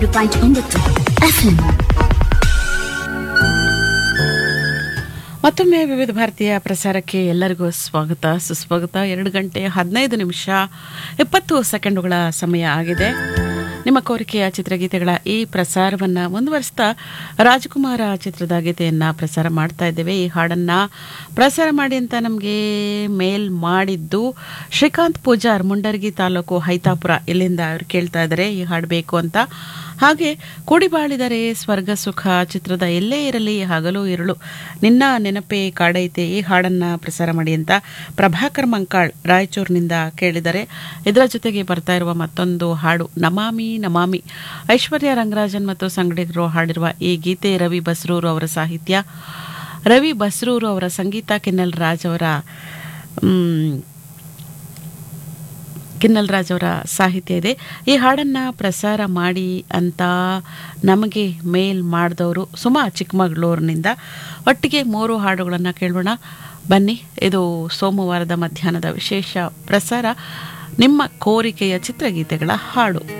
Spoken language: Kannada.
ಪಾಯಿಂಟ್ ಒಂಬತ್ತು ಎಫ್ಎಂ ಮತ್ತೊಮ್ಮೆ ವಿವಿಧ ಭಾರತೀಯ ಪ್ರಸಾರಕ್ಕೆ ಎಲ್ಲರಿಗೂ ಸ್ವಾಗತ ಸುಸ್ವಾಗತ ಎರಡು ಗಂಟೆ ಹದಿನೈದು ನಿಮಿಷ ಇಪ್ಪತ್ತು ಸೆಕೆಂಡುಗಳ ಸಮಯ ಆಗಿದೆ ನಿಮ್ಮ ಕೋರಿಕೆಯ ಚಿತ್ರಗೀತೆಗಳ ಈ ಪ್ರಸಾರವನ್ನು ಮುಂದುವರಿಸ್ತಾ ರಾಜಕುಮಾರ ಚಿತ್ರದ ಗೀತೆಯನ್ನು ಪ್ರಸಾರ ಮಾಡ್ತಾ ಇದ್ದೇವೆ ಈ ಹಾಡನ್ನು ಪ್ರಸಾರ ಮಾಡಿ ಅಂತ ನಮಗೆ ಮೇಲ್ ಮಾಡಿದ್ದು ಶ್ರೀಕಾಂತ್ ಪೂಜಾರ್ ಮುಂಡರ್ಗಿ ತಾಲೂಕು ಹೈತಾಪುರ ಇಲ್ಲಿಂದ ಅವ್ರು ಕೇಳ್ತಾ ಇದ್ದಾರೆ ಈ ಹಾಡು ಬೇಕು ಅಂತ ಹಾಗೆ ಕೂಡಿಬಾಳಿದರೆ ಸ್ವರ್ಗ ಸುಖ ಚಿತ್ರದ ಎಲ್ಲೇ ಇರಲಿ ಹಗಲು ಇರಳು ನಿನ್ನ ನೆನಪೇ ಕಾಡೈತೆ ಈ ಹಾಡನ್ನ ಪ್ರಸಾರ ಮಾಡಿ ಅಂತ ಪ್ರಭಾಕರ್ ಮಂಕಾಳ್ ರಾಯಚೂರಿನಿಂದ ಕೇಳಿದರೆ ಇದರ ಜೊತೆಗೆ ಬರ್ತಾ ಇರುವ ಮತ್ತೊಂದು ಹಾಡು ನಮಾಮಿ ನಮಾಮಿ ಐಶ್ವರ್ಯ ರಂಗರಾಜನ್ ಮತ್ತು ಸಂಗಡಿಗರು ಹಾಡಿರುವ ಈ ಗೀತೆ ರವಿ ಬಸ್ರೂರು ಅವರ ಸಾಹಿತ್ಯ ರವಿ ಬಸ್ರೂರು ಅವರ ಸಂಗೀತ ಕಿನ್ನಲ್ ರಾಜ್ ಅವರ ಮ್, ಕಿನ್ನಲ್ ರಾಜ್ ಅವರ ಸಾಹಿತ್ಯ ಇದೆ ಈ ಹಾಡನ್ನು ಪ್ರಸಾರ ಮಾಡಿ ಅಂತ ನಮಗೆ ಮೇಲ್ ಮಾಡಿದವರು ಸುಮಾ ಚಿಕ್ಕಮಗಳೂರಿನಿಂದ ಒಟ್ಟಿಗೆ ಮೂರು ಹಾಡುಗಳನ್ನು ಕೇಳೋಣ ಬನ್ನಿ ಇದು ಸೋಮವಾರದ ಮಧ್ಯಾಹ್ನದ ವಿಶೇಷ ಪ್ರಸಾರ ನಿಮ್ಮ ಕೋರಿಕೆಯ ಚಿತ್ರಗೀತೆಗಳ ಹಾಡು